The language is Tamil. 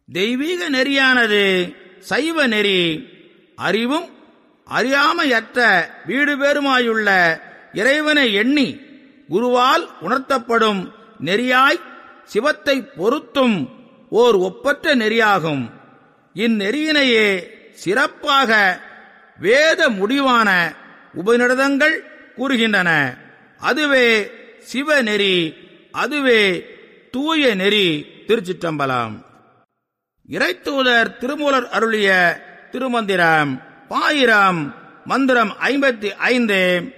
தெய்வீக நெறியானது சைவ நெறி அறிவும் அறியாமையற்ற வீடு பேருமாயுள்ள இறைவனை எண்ணி குருவால் உணர்த்தப்படும் நெறியாய் சிவத்தை பொருத்தும் ஓர் ஒப்பற்ற நெறியாகும் இந்நெறியினையே சிறப்பாக வேத முடிவான உபநிடதங்கள் கூறுகின்றன அதுவே சிவநெறி அதுவே தூய நெறி திருச்சிற்றம்பலம் இறைத்தூதர் திருமூலர் அருளிய திருமந்திரம் பாயிரம் மந்திரம் ஐம்பத்தி ஐந்து